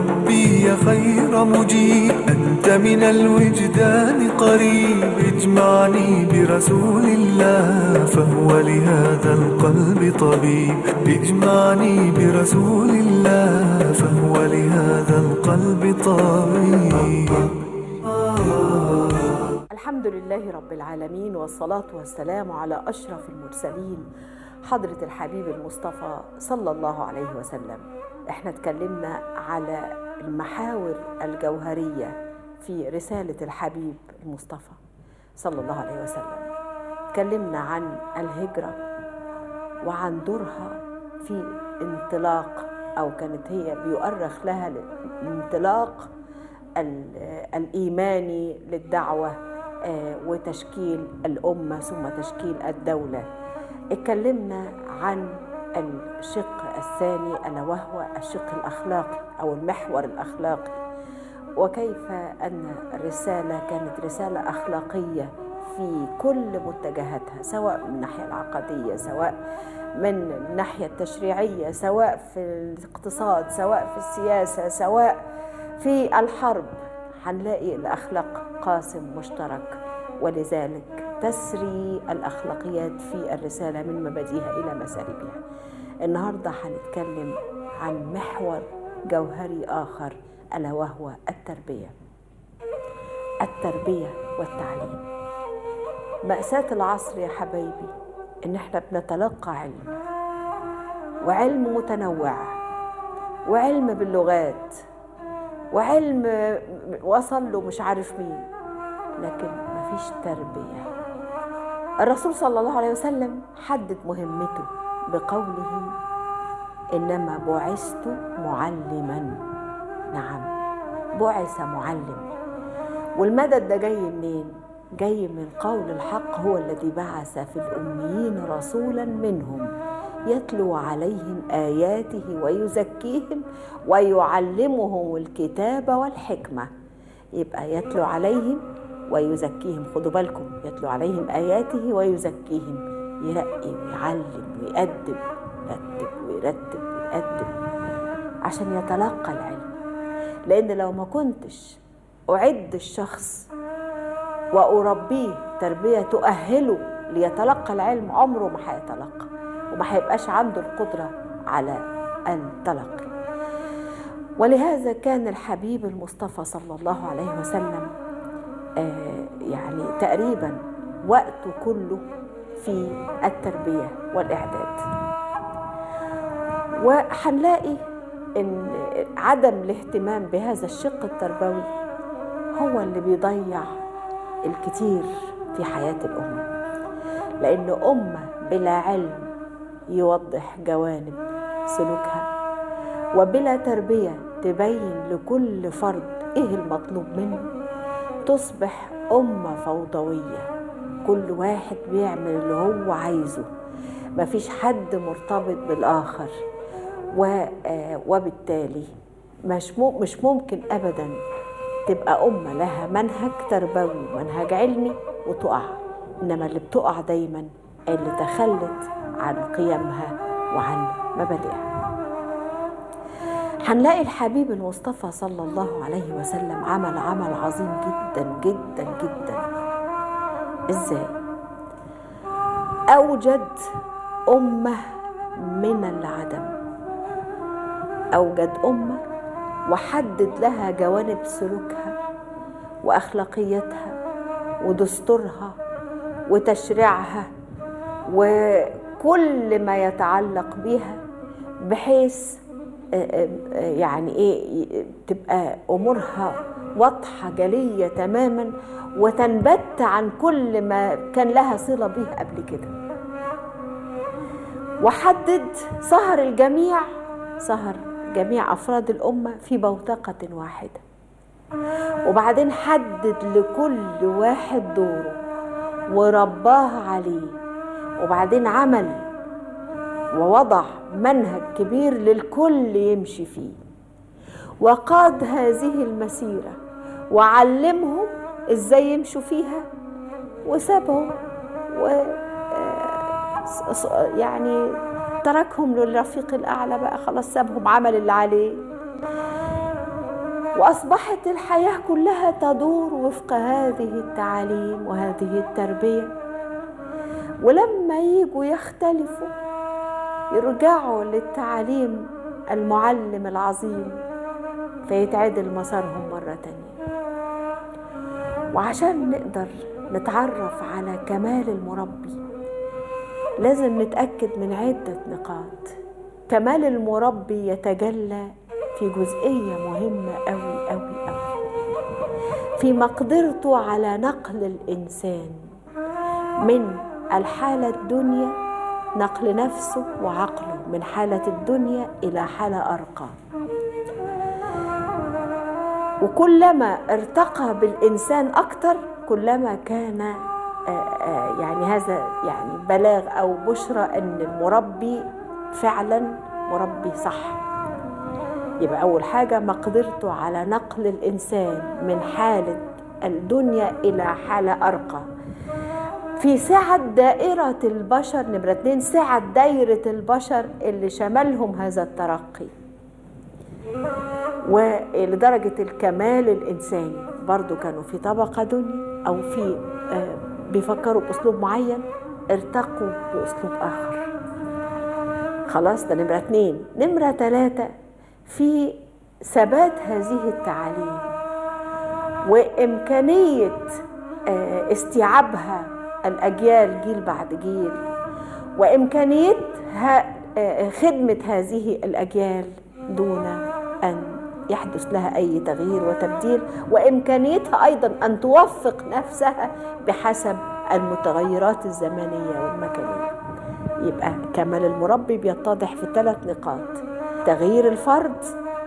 ربي يا خير مجيب أنت من الوجدان قريب اجمعني برسول الله فهو لهذا القلب طبيب اجمعني برسول الله فهو لهذا القلب طبيب الحمد لله رب العالمين والصلاة والسلام على أشرف المرسلين حضرة الحبيب المصطفى صلى الله عليه وسلم احنا اتكلمنا على المحاور الجوهرية في رسالة الحبيب المصطفى صلى الله عليه وسلم اتكلمنا عن الهجرة وعن دورها في انطلاق أو كانت هي بيؤرخ لها الانطلاق الإيماني للدعوة وتشكيل الأمة ثم تشكيل الدولة اتكلمنا عن الشق الثاني ألا وهو الشق الأخلاقي أو المحور الأخلاقي وكيف أن الرسالة كانت رسالة أخلاقية في كل متجهاتها سواء من الناحية العقدية سواء من الناحية التشريعية سواء في الاقتصاد سواء في السياسة سواء في الحرب هنلاقي الأخلاق قاسم مشترك ولذلك تسري الأخلاقيات في الرسالة من مبادئها إلى مسالكها النهاردة هنتكلم عن محور جوهري آخر ألا وهو التربية التربية والتعليم مأساة العصر يا حبايبي إن إحنا بنتلقى علم وعلم متنوع وعلم باللغات وعلم وصل له مش عارف مين لكن مفيش تربية الرسول صلى الله عليه وسلم حدد مهمته بقوله إنما بعثت معلما نعم بعث معلم والمدد ده جاي منين؟ جاي من قول الحق هو الذي بعث في الأميين رسولا منهم يتلو عليهم آياته ويزكيهم ويعلمهم الكتاب والحكمة يبقى يتلو عليهم ويزكيهم خدوا بالكم يتلو عليهم آياته ويزكيهم يرقي ويعلم ويأدب يرتب ويرتب ويأدب عشان يتلقى العلم لأن لو ما كنتش أعد الشخص وأربيه تربية تؤهله ليتلقى العلم عمره ما هيتلقى وما هيبقاش عنده القدرة على التلقي ولهذا كان الحبيب المصطفى صلى الله عليه وسلم يعني تقريبا وقته كله في التربية والإعداد وهنلاقي ان عدم الاهتمام بهذا الشق التربوي هو اللي بيضيع الكثير في حياة الأمة لأن أمة بلا علم يوضح جوانب سلوكها وبلا تربية تبين لكل فرد إيه المطلوب منه تصبح أمة فوضوية كل واحد بيعمل اللي هو عايزه مفيش حد مرتبط بالآخر وبالتالي مش مش ممكن أبدا تبقى أمة لها منهج تربوي منهج علمي وتقع إنما اللي بتقع دايما اللي تخلت عن قيمها وعن مبادئها هنلاقي الحبيب المصطفى صلى الله عليه وسلم عمل عمل عظيم جدا جدا جدا ازاي اوجد امه من العدم اوجد امه وحدد لها جوانب سلوكها واخلاقيتها ودستورها وتشريعها وكل ما يتعلق بها بحيث يعني ايه تبقى امورها واضحه جليه تماما وتنبت عن كل ما كان لها صله به قبل كده وحدد سهر الجميع سهر جميع افراد الامه في بوتقه واحده وبعدين حدد لكل واحد دوره ورباه عليه وبعدين عمل ووضع منهج كبير للكل يمشي فيه وقاد هذه المسيره وعلمهم ازاي يمشوا فيها وسابهم و يعني تركهم للرفيق الاعلى بقى خلاص سابهم عمل اللي عليه واصبحت الحياه كلها تدور وفق هذه التعاليم وهذه التربيه ولما يجوا يختلفوا يرجعوا للتعاليم المعلم العظيم فيتعدل مسارهم مرة تانية وعشان نقدر نتعرف على كمال المربي لازم نتأكد من عدة نقاط كمال المربي يتجلى في جزئية مهمة أوي أوي أوي في مقدرته على نقل الإنسان من الحالة الدنيا نقل نفسه وعقله من حالة الدنيا إلى حالة أرقى وكلما ارتقى بالإنسان أكثر كلما كان يعني هذا يعني بلاغ أو بشرى أن المربي فعلا مربي صح يبقى أول حاجة مقدرته على نقل الإنسان من حالة الدنيا إلى حالة أرقى في سعة دائرة البشر نمرة اتنين سعة دايرة البشر اللي شملهم هذا الترقي ولدرجة الكمال الإنساني برضو كانوا في طبقة دنيا أو في آه بيفكروا بأسلوب معين ارتقوا بأسلوب آخر خلاص ده نمرة اتنين نمرة تلاتة في ثبات هذه التعاليم وإمكانية آه استيعابها الأجيال جيل بعد جيل وإمكانية خدمة هذه الأجيال دون أن يحدث لها أي تغيير وتبديل وإمكانيتها أيضا أن توفق نفسها بحسب المتغيرات الزمنية والمكانية يبقى كمال المربي بيتضح في ثلاث نقاط تغيير الفرد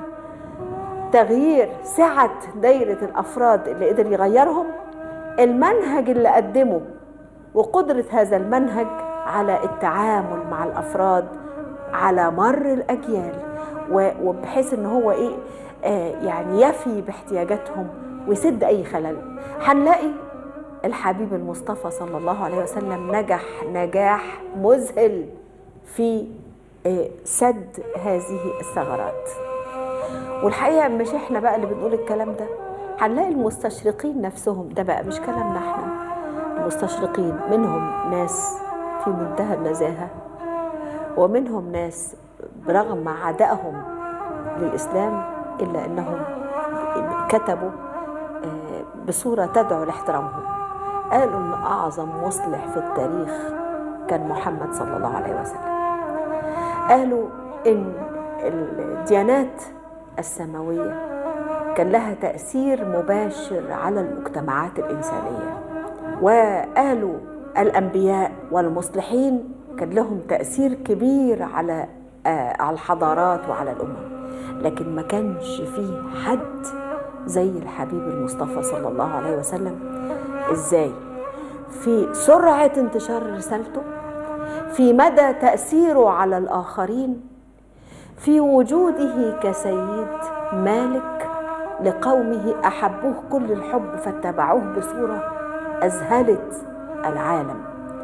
تغيير سعة دايرة الأفراد اللي قدر يغيرهم المنهج اللي قدمه وقدرة هذا المنهج على التعامل مع الأفراد على مر الأجيال وبحيث ان هو ايه آه يعني يفي باحتياجاتهم ويسد اي خلل هنلاقي الحبيب المصطفى صلى الله عليه وسلم نجح نجاح مذهل في آه سد هذه الثغرات والحقيقه مش احنا بقى اللي بنقول الكلام ده هنلاقي المستشرقين نفسهم ده بقى مش كلامنا احنا المستشرقين منهم ناس في منتهى النزاهه ومنهم ناس برغم عدائهم للإسلام إلا أنهم كتبوا بصورة تدعو لاحترامهم قالوا أن أعظم مصلح في التاريخ كان محمد صلى الله عليه وسلم قالوا إن الديانات السماوية كان لها تأثير مباشر على المجتمعات الإنسانية وقالوا الأنبياء والمصلحين كان لهم تأثير كبير على على الحضارات وعلى الأمم لكن ما كانش فيه حد زي الحبيب المصطفى صلى الله عليه وسلم ازاي في سرعة انتشار رسالته في مدى تأثيره على الآخرين في وجوده كسيد مالك لقومه أحبوه كل الحب فاتبعوه بصورة أذهلت العالم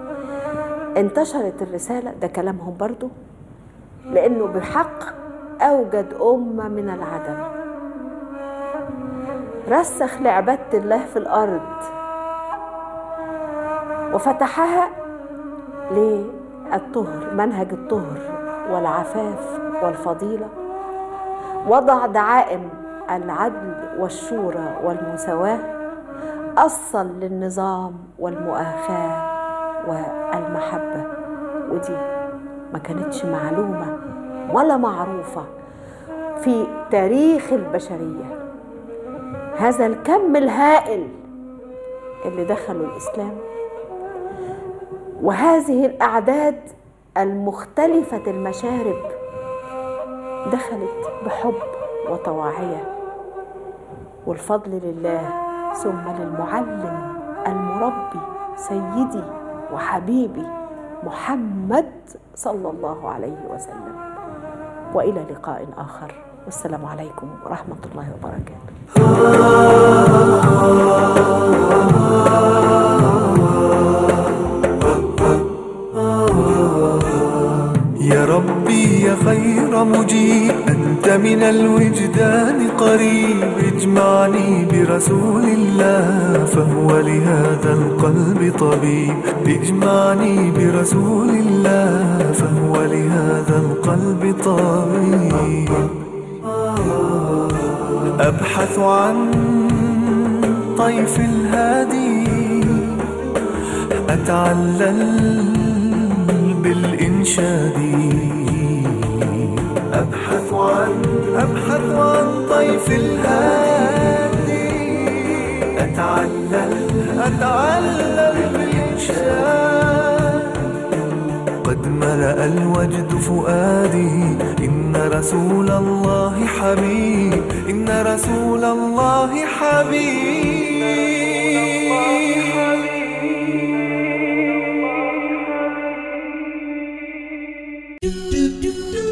انتشرت الرسالة ده كلامهم برضو لأنه بحق أوجد أمة من العدم رسخ لعبادة الله في الأرض وفتحها للطهر منهج الطهر والعفاف والفضيلة وضع دعائم العدل والشورى والمساواة أصل للنظام والمؤاخاة والمحبة ودي ما كانتش معلومة ولا معروفة في تاريخ البشرية هذا الكم الهائل اللي دخلوا الإسلام وهذه الأعداد المختلفة المشارب دخلت بحب وطواعية والفضل لله ثم للمعلم المربي سيدي وحبيبي محمد صلى الله عليه وسلم والى لقاء اخر والسلام عليكم ورحمه الله وبركاته يا ربي يا خير مجيب أنت من الوجدان قريب اجمعني برسول الله فهو لهذا القلب طبيب اجمعني برسول الله فهو لهذا القلب طبيب أبحث عن طيف الهادي أتعلل بالإنشاد أبحث عن أبحث عن طيف الهادي أتعلل أتعلل بالإنشاد قد ملأ الوجد فؤادي إن رسول الله حبيب إن رسول الله حبيب